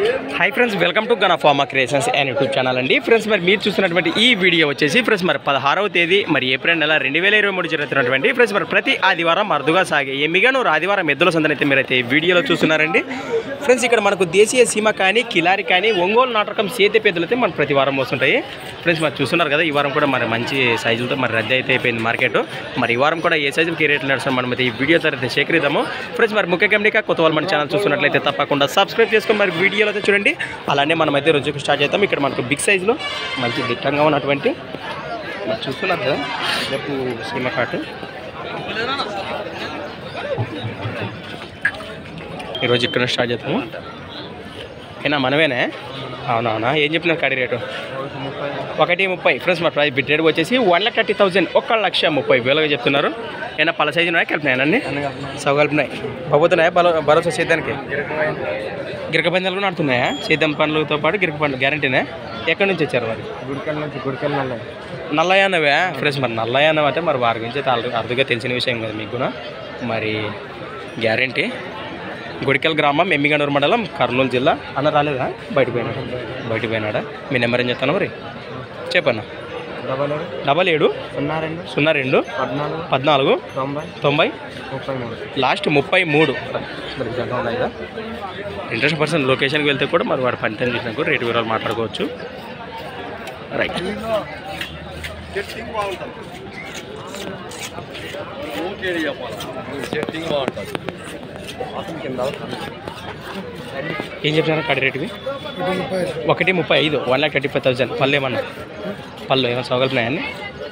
Hi friends welcome to Gana pharma creations and YouTube channel అండి friends మరి మీరు చూస్తున్నటువంటి ఈ వీడియో వచ్చేసి ఫ్రెండ్స్ మరి పదహారవ తేదీ మరి ఏప్రిల్ నెల రెండు వేల ఇరవై మూడు జరుగుతున్నటువంటి ఫ్రెండ్స్ మరి ప్రతి ఆదివారం అరుదుగా సాగే ఎమ్మిగానూరు ఆదివారం ఎద్దుల సందనైతే మీరైతే ఈ వీడియోలో చూస్తున్నారండి ఫ్రెండ్స్ ఇక్కడ మనకు దేశీయ సీమ కానీ కిలారి కానీ ఒంగోలు నాటకం సేతే పెద్దలు అయితే మన ప్రతి వారం వస్తుంటాయి ఫ్రెండ్స్ మరి చూస్తున్నారు కదా ఈ వారం కూడా మరి మంచి సైజులతో మరి రద్దీ అయితే అయిపోయింది మార్కెట్ మరి ఈ వారం కూడా ఏ సైజులకి రేట్లు నడుస్తాం మనం అయితే ఈ వీడియో అయితే సేకరిద్దాము ఫ్రెండ్స్ మరి ముఖ్య గమనిక కొత్త వాళ్ళు మన ఛానల్ చూస్తున్నట్లయితే తప్పకుండా సబ్స్క్రైబ్ చేసుకొని మరి వీడియోలో అయితే చూడండి అలానే మనం అయితే రోజుకు స్టార్ట్ చేద్దాం ఇక్కడ మనకు బిగ్ సైజులో మంచి దిట్టంగా ఉన్నటువంటి మరి చూస్తున్నారు కదా రేపు సీమ కాటు ఈరోజు ఇక్కడ స్టార్ట్ చేద్దాము ఏనా మనమేనే అవునవునా ఏం చెప్పినారు కడి రేటు ఒకటి ముప్పై ఫ్రెండ్స్ మా ప్రైస్ బిడ్ రేట్ వచ్చేసి వన్ లాక్ థర్టీ థౌసండ్ ఒక లక్ష ముప్పై వేలుగా చెప్తున్నారు ఏమైనా పల సైజు ఉన్నాయా కలిపినాయి అన్నీ సవ కలిపినాయి బాబోతున్నాయా బల భరోసా సేద్యానికి గిరక పందాలు కూడా నడుతున్నాయా సేద్యం పనులతో పాటు గిరక పండ్లు గ్యారంటీనే ఎక్కడి నుంచి వచ్చారు మరి గుడికెళ్ళ నుంచి గుడికెళ్ళ నల్లయానవే ఫ్రెండ్స్ మరి నల్లయానవ అంటే మరి వారి గురించి అయితే అర్థ- అర్థంగా తెలిసిన విషయం కదా మీకు కూడా మరి గ్యారంటీ గుడికల్ గ్రామం ఎమ్మిగనూరు మండలం కర్నూలు జిల్లా అన్న రాలేదా బయటకు పోయినాడు బయటకు పోయినాడా మీ నెంబర్ ఏం చెప్తాను మరి చెప్పన్నా డబల్ ఏడు డబల్ ఏడు సున్నా రెండు సున్నా రెండు పద్నాలుగు పద్నాలుగు తొంభై తొంభై ముప్పై మూడు లాస్ట్ ముప్పై మూడు మరి జగన్ ఉన్నాయి కదా ఇంట్రెస్ట్ పర్సన్ లొకేషన్కి వెళ్తే కూడా మరి వాడు పని చూసినా కూడా రేటు వివరాలు మాట్లాడుకోవచ్చు రైట్ ఏం చెప్తున్నారు కడి రేటువి ఒకటి ముప్పై ఐదు one lakh thirty five thousand పళ్ళు ఏమన్నా పళ్ళు ఏమైనా సౌకల్పినాయన్ని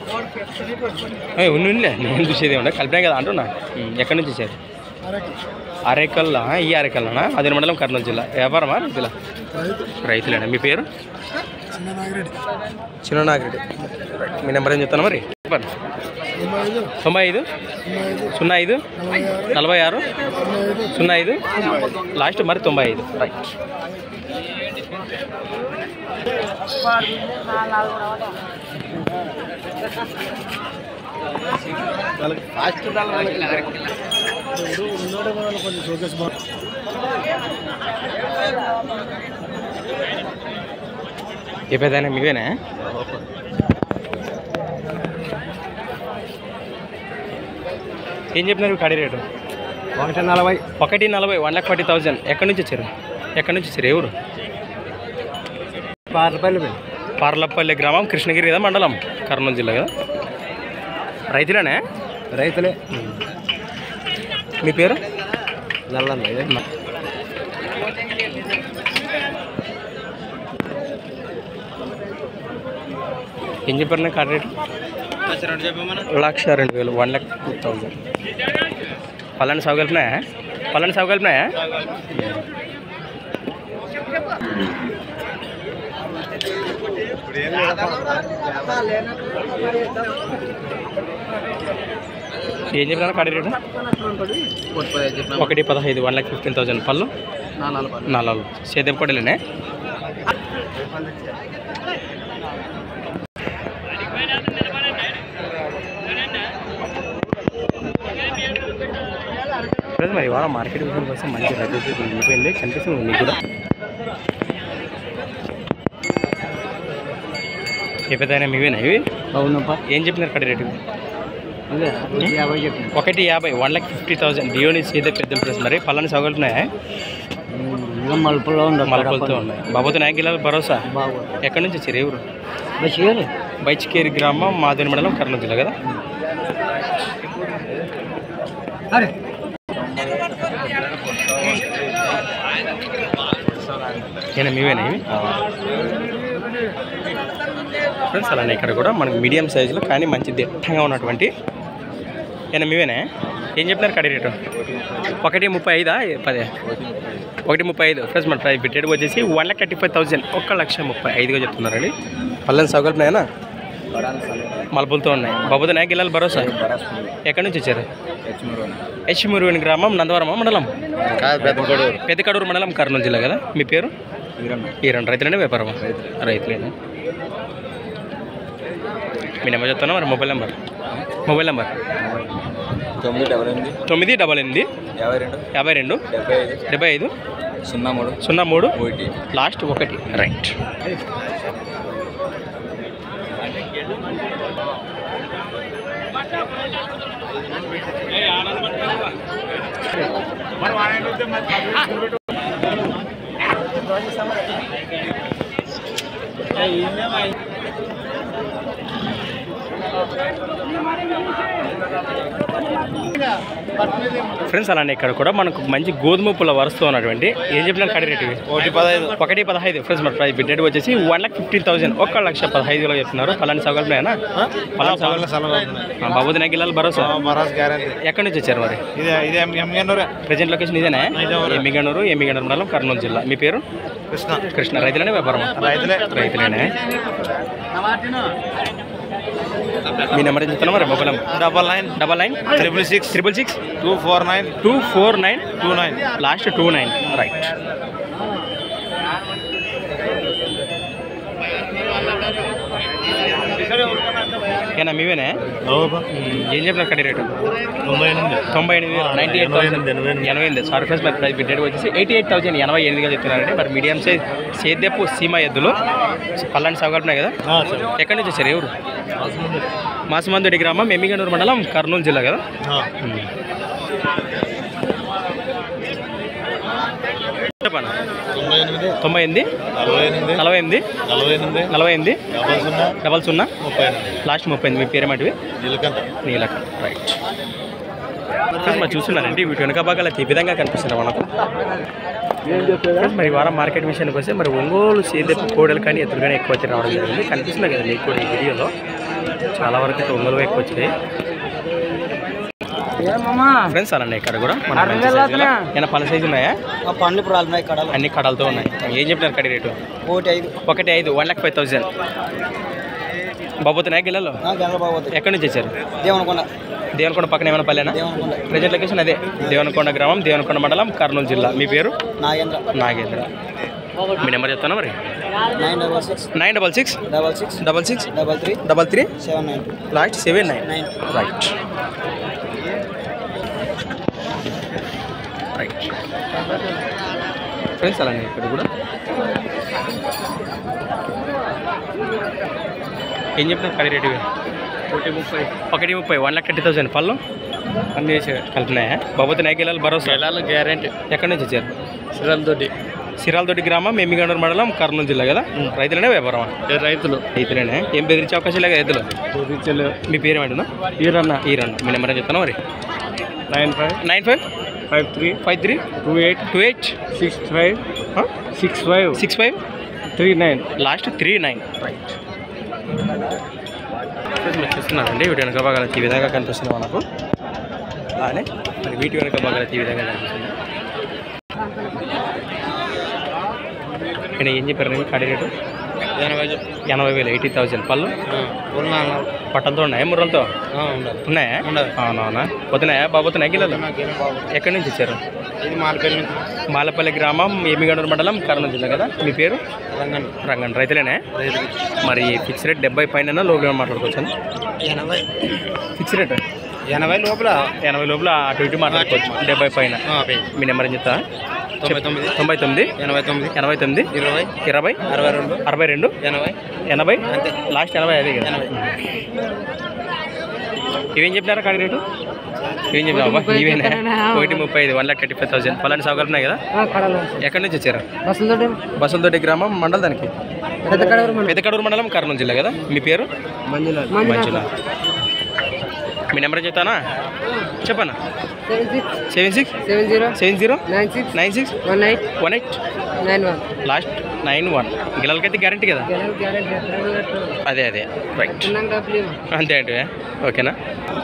ఉన్నిలే నేను చూసేది ఉండే కలిపినాయి కదా అంటున్నా ఉమ్, ఎక్కడి నుంచి వచ్చారు అరేకల్లా ఈ అరేకల్లానా అదే మండలం కర్నూలు జిల్లా వ్యాపారమా రైతుల రైతులేనా మీ పేరు చిన్ననాగిరెడ్డి మీ నెంబర్ ఏం చెప్తాను మరి చెప్పండి తొంభై ఐదు సున్నా ఐదు నలభై ఆరు సున్నా ఐదు లాస్ట్ మరి తొంభై ఐదు రైట్ ఏ పెద్దయినా మీవేనా ఏం చెప్పినారు కడి రేటు ఒకటి నలభై ఒకటి నలభై వన్ లాక్ ఫార్టీ థౌజండ్ ఎక్కడి నుంచి వచ్చారు ఎక్కడి నుంచి వచ్చారు ఎవరు పార్లపల్లి పార్లపల్లి గ్రామం కృష్ణగిరి కదా మండలం కర్నూలు జిల్లా కదా రైతులేనే రైతులే మీ పేరు నల్లన్న ఏం చెప్పారు నాకు కార్డ్ రేటు లక్ష రెండు వేలు వన్ లాక్ టూ థౌజండ్ పలాని సాగు కలిపినాయా పలాని సాగు కలిపినాయా ఏం చెప్పినా కార్డ్ రేటు ఒకటి పదహైదు వన్ లాక్ ఫిఫ్టీన్ థౌసండ్ పళ్ళు నాలుగు సేద్యం కొడలేనే ఫ్రెండ్స్ మరి ఇవాళ మార్కెట్ విషయం కోసం మంచి రద్దీ అయితే ఉండిపోయింది కనిపిస్తుంది మీకు కూడా ఏ పెద్దయినా మీవేనా ఇవి అవునప్పా ఏం చెప్పినారు కడ రేటు అదే యాభై చెప్పిన ఒకటి యాభై వన్ లాక్ ఫిఫ్టీ థౌసండ్ డియోని సీదే పెద్ద ప్రెస్ మరి పలాని సౌకర్యాలున్నాయా ఇంకా మలుపులో ఉంది మలపలతో ఉన్నాయి బాబుతో నాయకుల భరోసా బాగు ఎక్కడి నుంచి వచ్చారు ఎవరు బస్సు బైచికేరి గ్రామం మాధురి మండలం కర్నూలు జిల్లా కదా అరే నేను మీవేనా ఇవి ఫ్రెండ్స్ అలానే ఇక్కడ కూడా మనకి మీడియం సైజులో కానీ మంచి దిట్టంగా ఉన్నటువంటి ఏనా మీవేనా ఏం చెప్పినారు కడి రేటు ఒకటి ముప్పై ఐదా పదే ఒకటి ముప్పై ఐదు ఫ్రెండ్స్ మన ప్రైస్ బిట్టెడ్ వచ్చేసి one lakh thirty five thousand ఒక్క లక్ష ముప్పై ఐదుగా చెప్తున్నారండి పల్లెని సౌకల్పనాయనా మలుపులతో ఉన్నాయి బాబుతో నాయకు వెళ్ళాలి భరోసా ఎక్కడి నుంచి వచ్చారు హెచ్ మురుగని గ్రామం నందవరమా మండలం పెద్దకడూరు మండలం కర్నూలు జిల్లా కదా మీ పేరు ఈ రెండు రైతులేనే వ్యాపారమా రైతులేనా మీ నెంబర్ చెప్తాను మరి మొబైల్ నెంబర్ మొబైల్ నెంబర్ తొమ్మిది డబల్ ఎనిమిది తొమ్మిది డబల్ ఎనిమిది యాభై రెండు యాభై రెండు డెబ్బై ఐదు డెబ్బై ఐదు సున్నా మూడు సున్నా మూడు ఒకటి లాస్ట్ ఒకటి రైట్ ఫ్రెండ్స్ అలానే ఇక్కడ కూడా మనకు మంచి గోధుమ పుల్ల వరుస్తూ ఉన్నటువంటి ఏం చెప్పినారు కడి రేటు ఇవి? ఒకటి పదహైదు ఒకటి పదహైదు ఫ్రెండ్స్ మరి ప్రైస్ బిడ్ రేట్ వచ్చేసి వన్ లాక్ ఫిఫ్టీన్ థౌసండ్ ఒక లక్ష పదహైదు వేలు చెప్తున్నారు పలాని సౌకర్యం పలాని సౌకర్యం బాబు గిల్లాలు భరోసా మహారాజ్ గ్యారంటీ ఎక్కడి నుంచి వచ్చారు మరి ఇది ఇది ఎంగన్నూరే ప్రజెంట్ లొకేషన్ ఇదేనా నిజామాబాద్. ఎమ్మిగనూరు ఎమ్మిగనూరు మండలం కర్నూలు జిల్లా మీ పేరు కృష్ణ కృష్ణ రైతులనే వ్యాపారం రైతులే రైతులేనే మీ నెంబర్ చెప్తున్నా మరి mobile double nine double nine triple six triple six two four nine two four nine two nine last two nine right ఏనా మీవేనే ఏం చెప్పిన కడి రేటు తొంభై ఎనిమిది తొంభై ఎనిమిది నైంటీ ఎయిట్ థౌసండ్ ఎనభై ఎనిమిది సారీ ఫ్రెండ్స్ మరి ప్రైస్ బిడ్ వచ్చేసి ఎయిటీ ఎయిట్ థౌసండ్ ఎనభై ఎనిమిదిగా చెప్తున్నారండి మరి మీడియం సైజ్ సేద్యపు సీమ ఎద్దులు పల్లాంటి సౌకర్యం కదా ఎక్కడి నుంచి వచ్చారు ఎవరు మాసమందుడి గ్రామం ఎమ్మిగనూరు మండలం కర్నూలు జిల్లా కదా చెప్పండి తొంభై ఎనిమిది తొంభై ఎనిమిది నలభై ఎనిమిది నలభై ఎనిమిది నలభై ఎనిమిది నలభై ఎనిమిది డబల్ సున్నా డబల్ సున్నా ముప్పై ఎనిమిది లాస్ట్ ముప్పై ఎనిమిది మీ పేరేమాటివి నీలకంఠ నీలక రైట్ ఫ్రెండ్స్ మరి చూస్తున్నారండి వీటి వెనక భాగాలు ఈ విధంగా కనిపిస్తున్నాయి మనకు ఫ్రెండ్స్ మరి ఈ వారం మార్కెట్ విషయానికి వస్తే మరి ఒంగోలు సేదెప్పు కోడలు కానీ ఎత్తులు కానీ ఎక్కువ వచ్చి రావడం జరిగింది కనిపిస్తున్నాయి కదా మీకు కూడా ఈ వీడియోలో చాలా వరకు అయితే ఒంగోలు ఎక్కువ వచ్చాయి ఫ్రెండ్స్ అలానే ఇక్కడ కూడా మన మంచి size గల- ఏమైనా పల సైజు ఉన్నాయా పండ్లు ఇప్పుడు ఉన్నాయి కడలు అన్ని కడలతో ఉన్నాయి ఏం చెప్పినారు కడి రేటు ఒకటి ఐదు ఒకటి ఐదు వన్ లాక్ ఫైవ్ థౌసండ్ బాబోతున్నాయా గిల్లలో గంగబాబు ఎక్కడి నుంచి వచ్చారు దేవనకొండ దేవనకొండ పక్కన ఏమైనా పల్లెనా దేవనకొండ ప్రజెంట్ లొకేషన్ అదే దేవనకొండ గ్రామం దేవనకొండ మండలం కర్నూలు జిల్లా మీ పేరు నాగేంద్ర నాగేంద్ర మీ నెంబర్ చెప్తాను మరి nine double six nine double six double six double six double three double three seven nine last seven nine nine right right friends అలానే ఇక్కడ కూడా ఏం చెప్పినారు కడి రేటు ఒకటి ముప్పై ఒకటి ముప్పై వన్ లాక్ థర్టీ థౌసండ్ పళ్ళు అన్ని వేసి కలిపినాయా బాబోతు నాయకెళ్ళాలి భరోసా గ్యారంటీ ఎక్కడి నుంచి వచ్చారు శ్రీరాలతోటి సిరాలతోటి గ్రామం ఎమ్మిగండూరు మండలం కర్నూలు జిల్లా కదా రైతులనే వ్యాపారం రైతులు రైతులేనే ఏం బెదిరించే అవకాశం లేదు రైతులు మీ పేరు ఏమంటున్నా ఈరన్న ఈరన్న మీ నెంబర్ చెప్తాను మరి nine five nine five five three five three two eight two eight six five six five six five three nine last three nine right మీరు చూస్తున్నారండి వీటి వెనక భాగాలు ఈ విధంగా కనిపిస్తుంది మనకు అలానే మరి వీటి వెనక భాగాలు ఈ విధంగా కనిపిస్తుంది ఇక్కడ ఏం చెప్పారు నేను కాడి రేటు ఎనభై ఎనభై వేలు ఎయిటీ థౌసండ్ పళ్ళు పట్టంతో ఉన్నాయా ముర్రలతో ఉండాలి ఉన్నాయా ఉండదు. అవునవునా పోతున్నాయా బాబోతున్నాయా గిల్లలు ఎక్కడి నుంచి వచ్చారు ఇది మాలపల్లి నుంచి మాలపల్లి గ్రామం ఏమిగండూరు మండలం కర్నూలు జిల్లా కదా మీ పేరు రంగన్ రంగన్ రైతులేనే రైతులు మరి ఫిక్స్ రేట్ డెబ్బై పైన లోపల మాట్లాడుకోవచ్చు ఎనభై ఫిక్స్ రేట్ ఎనభై లోపల ఎనభై లోపల అటు ఇటు మాట్లాడుకోవచ్చు డెబ్బై పైన మీ నెంబర్ ఏం చెప్తా తొంభై తొమ్మిది తొంభై తొమ్మిది ఎనభై తొమ్మిది ఎనభై తొమ్మిది ఇరవై ఇరవై అరవై రెండు అరవై రెండు ఎనభై ఎనభై అంతే. లాస్ట్ ఎనభై అదే కదా ఎనభై. ఇవేం చెప్పినారా కాడి రేటు ఇవేం చెప్పినా ఇవేనా ఒకటి ముప్పై ఐదు one lakh thirty five thousand పలాంటి సౌకర్యం ఉన్నాయి కదా ఎక్కడి నుంచి వచ్చారు బస్సులతో బసంతోటి గ్రామం మండలం దానికి పెద్ద కడవరు పెద్దకడూరు మండలం కర్నూలు జిల్లా కదా మీ పేరు మంజుల మంచిలా మీ నెంబర్ చెప్తానా చెప్పనా seven six seven six seven zero seven zero nine six nine six one eight one eight nine one last nine one గిల్లలకైతే గ్యారంటీ కదా అదే అదే రైట్ అంతే అంటే ఓకేనా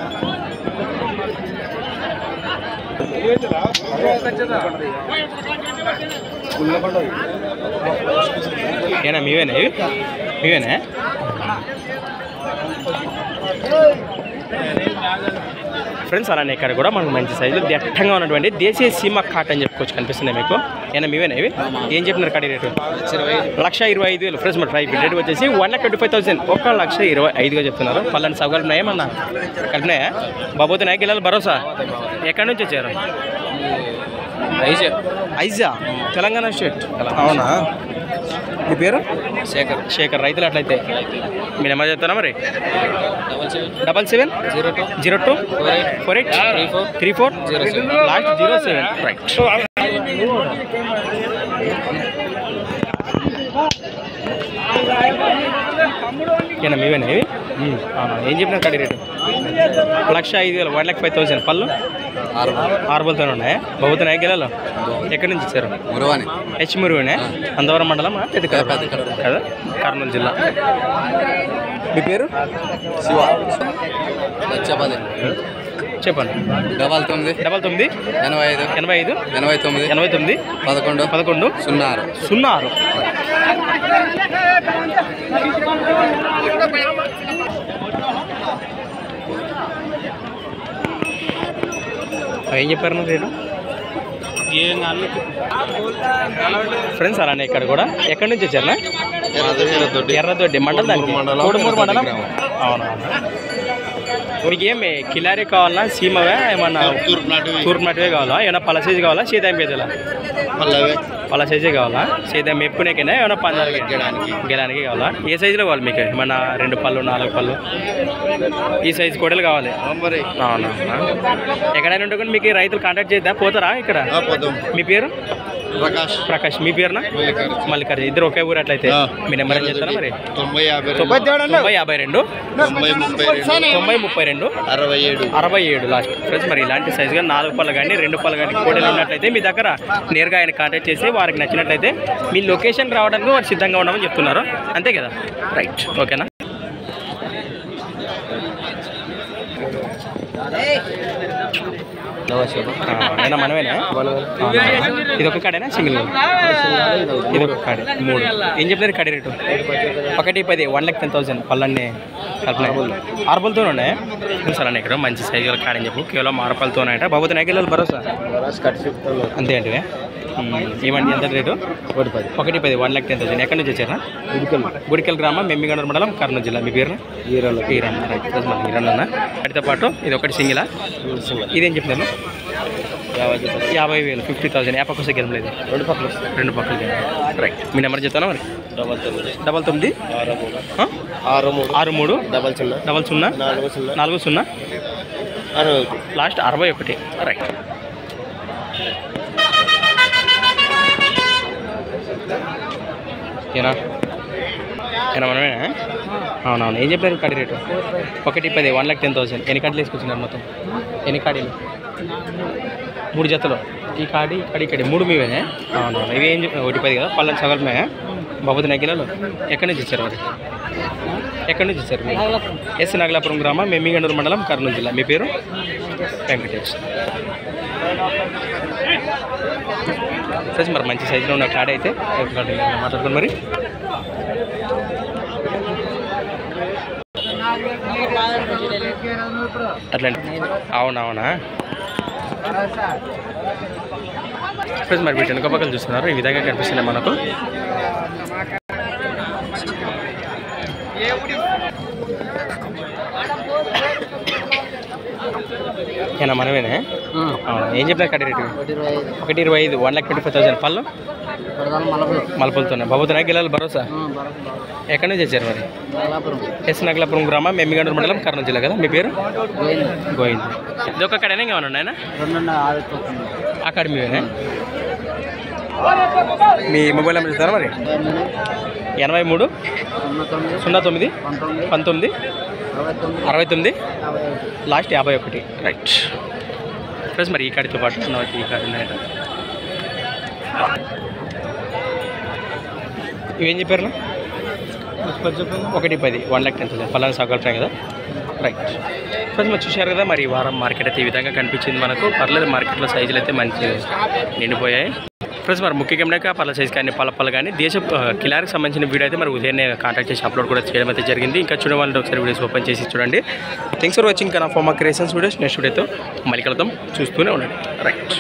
ఏనా మీవేనా ఇవి మీవేనా ఫ్రెండ్స్ అలానే ఇక్కడ కూడా మనకు మంచి సైజులో దట్టంగా ఉన్నటువంటి దేశీయ సీమ కాట్ అని చెప్పుకోవచ్చు కనిపిస్తుంది మీకు ఏనా మీవేనా ఇవి ఏం చెప్పినారు కడి రేటు లక్ష ఇరవై ఐదు వేలు ఫ్రెండ్స్ మరి ప్రైస్ రేట్ వచ్చేసి one lakh twenty five thousand ఒక లక్ష ఇరవై ఐదుగా చెప్తున్నారు పల్లెని సౌకర్యం ఉన్నాయా ఏమన్నా కలిపినాయా బాబోతున్నాయా గిల్లలు భరోసా ఎక్కడి నుంచి వచ్చారు ఐజా తెలంగాణ స్టేట్ అవునా మీ పేరు శేఖర్ శేఖర్ రైతులు అట్లయితే మీరు ఏమో చెప్తారా మరి double seven double seven zero two zero two four eight four eight three four three four zero seven last zero seven right ఏనా మీవేనా ఇవి అవునా ఏం చెప్పిన కడి రేటు లక్ష ఐదు వేలు వన్ లాక్ ఫైవ్ థౌసండ్ పళ్ళు ఆరు ఆరుబలతో ఉన్నాయా బహుతున్నాయా గిలాలో ఎక్కడి నుంచి ఇచ్చారు మురవాని హెచ్ మురుగునే అందవరం మండలం పెద్ద పెద్ద కడప. కదా కర్నూలు జిల్లా మీ పేరు శివ లక్షపది చెప్పండి డబల్ తొమ్మిది డబల్ తొమ్మిది ఎనభై ఐదు ఎనభై ఐదు ఎనభై తొమ్మిది ఎనభై తొమ్మిది పదకొండు పదకొండు సున్నా ఆరు సున్నా ఆరు అవి ఏం చెప్పారు నువ్వు రేటు ఫ్రెండ్స్ అలానే ఇక్కడ కూడా ఎక్కడి నుంచి వచ్చారనా ఎర్రదొడ్డి మండలం దానికి మండలం, కోడుమూరు మండలం ఎర్రదొడ్డి అవునా మీకు ఏమి కిలారీ కావాలా సీమవే ఏమన్నా తూర్పు నాటివే కావాలా ఏమన్నా పల సైజు కావాలా సీతాం పేదలా పల సైజే కావాలా సీతాం ఎప్పునేకైనా ఏమన్నా పందాలకి గెలడానికి. గెలానికి కావాలా ఏ సైజులో కావాలి మీకు ఏమన్నా రెండు పళ్ళు నాలుగు పళ్ళు ఈ సైజు కోడలు కావాలి మరి అవునా ఎక్కడైనా ఉంటే కూడా మీకు రైతులు కాంటాక్ట్ చేద్దా పోతారా ఇక్కడ పోతాం మీ పేరు ప్రకాష్ ప్రకాష్ మీ పేరునా మల్లికార్జున ఇద్దరు ఒకే ఊరు అట్లయితే ఆ. మీ నెంబర్ ఏం చెప్తారా మరి తొంభై యాభై తొంభై తొంభై యాభై రెండు తొంభై ముప్పై రెండు తొంభై ముప్పై రెండు అరవై ఏడు అరవై ఏడు లాస్ట్ ఫ్రెండ్స్ మరి ఇలాంటి సైజుగా నాలుగు పళ్ళు కానీ రెండు పళ్ళు కానీ కోడలు ఉన్నట్లయితే మీ దగ్గర నేరుగా ఆయన కాంటాక్ట్ చేసి వారికి నచ్చినట్లయితే మీ లొకేషన్ రావడానికి వారు సిద్ధంగా ఉండమని చెప్తున్నారు అంతే కదా రైట్ ఓకేనా అయినా మనమేనా అవునా. ఇది ఒక కాడేనా సింగిల్ ఇది ఒక కాడే మూడు ఏం చెప్తారు కాడే రేటు ఒకటి పది వన్ లాక్ టెన్ థౌసండ్ పళ్ళన్నీ కల్పన ఆరుపలతో ఉన్నాయి సరే అన్న ఇక్కడ మంచి సైజు గల కాడని చెప్పు కేవలం ఆరుపలతో ఉన్నాయట బాబు నాయకులు భరోసా అంతే అంటే ఏమండి ఎంత రేటు ఒకటి పది ఒకటి పది వన్ లాక్ టెన్ థౌసండ్ ఎక్కడి నుంచి వచ్చారా గుడికల్ గ్రామం మెమ్మిగండ మండలం కర్నూలు జిల్లా మీ పేరు ఈరలో ఈరన్న రైట్ ప్లస్ మన ఈరన్న వాటితో పాటు ఇది ఒకటి సింగిలా ఇదేం చెప్తున్నారు యాభై వేలు ఫిఫ్టీ థౌసండ్ యాప్ ఒక్కసారి గెలం లేదు రెండు పక్కలు రెండు పక్కలకి రైట్ మీ నెంబర్ చెప్తాను మరి డబల్ తొమ్మిది డబల్ తొమ్మిది ఆరు మూడు ఆ? ఆరు మూడు ఆరు మూడు డబల్ సున్నా డబల్ సున్నా నాలుగు సున్నా నాలుగు సున్నా అరవై ఒకటి లాస్ట్ అరవై ఒకటి రైట్ ఏనా ఏనా మనమేనా అవునవును ఏం చెప్పారు కడి రేటు ఒకటి పది వన్ లాక్ టెన్ థౌసండ్ ఎన్ని కడ్లు వేసుకొచ్చినారు మొత్తం ఎన్ని కాడీలు మూడు జతలు ఈ కాడి ఈ కాడి ఇక్కడ మూడు మీవేనే అవునవును ఇవి ఏం చెప్పారు ఒకటి పది కదా పల్లెని సగలమే బాబుది నగిలాలు ఎక్కడి నుంచి ఇచ్చారు మరి ఎక్కడి నుంచి ఇచ్చారు మీరు ఎస్ నాగలాపురం గ్రామం మెమ్మిగండూరు మండలం కర్నూలు జిల్లా మీ పేరు వెంకటేష్ ఫ్రెండ్స్ మరి మంచి సైజులో ఉన్న కాడ అయితే మాట్లాడుకోండి మరి అట్లాంటి అవునవునా ఫ్రెండ్స్ మరి వీటి వెనుక పక్కన చూస్తున్నారు ఈ విధంగా కనిపిస్తున్నాయి మనకు ఏనా మనమేనే అవునా ఏం చెప్పినా కడి రేటు ఒకటి ఇరవై ఐదు ఒకటి ఇరవై ఐదు one lakh twenty five thousand పళ్ళు పడదాలు మలపూర్ మలపలుతున్నాయి బాబుతున్నాయి గిలాలు భరోసా ఎక్కడి నుంచి వచ్చారు మరి మలాపురం ఎస్ నగలాపురం గ్రామం మెమ్మిగండూరు మండలం కర్నూలు జిల్లా కదా మీ పేరు గోవింద్ గోవింద్ ఇది ఒక కడనే కావాలి ఉన్నాయన రెండు ఆదిపోతుంది అక్కడ మీవేనా మీ మొబైల్ నెంబర్ ఇస్తారా మరి ఎనభై మూడు సున్నా తొమ్మిది సున్నా తొమ్మిది పంతొమ్మిది పంతొమ్మిది అరవై తొమ్మిది అరవై తొమ్మిది యాభై ఒకటి లాస్ట్ యాభై ఒకటి రైట్ ప్లస్ మరి ఈ కాడితో పాటు ఉన్న ఈ కాడి ఉన్నాయట ఇవేం చెప్పారు ఒకటి పది వన్ లాక్ టెన్ థౌసండ్ పలానా సాగులుతాయి కదా రైట్ ఫ్రెండ్స్ మరి చూశారు కదా మరి ఈ వారం మార్కెట్ అయితే ఈ విధంగా కనిపించింది మనకు పర్లేదు మార్కెట్లో సైజులు అయితే మంచి నిండిపోయాయి ఫ్రెండ్స్ మరి ముఖ్యంగా పళ్ళ సైజ్ కానీ పళ్ళ కానీ దేశ ఆ, కిలారికి సంబంధించిన వీడియో అయితే మరి ఉదయాన్నే కాంటాక్ట్ చేసి అప్లోడ్ కూడా చేయడం అయితే జరిగింది ఇంకా చూడవాలంటే ఒకసారి వీడియోస్ ఓపెన్ చేసి చూడండి thanks for watching Kana pharma creations videos next వీడియోతో మళ్ళీ కలుద్దాం చూస్తూనే ఉండండి రైట్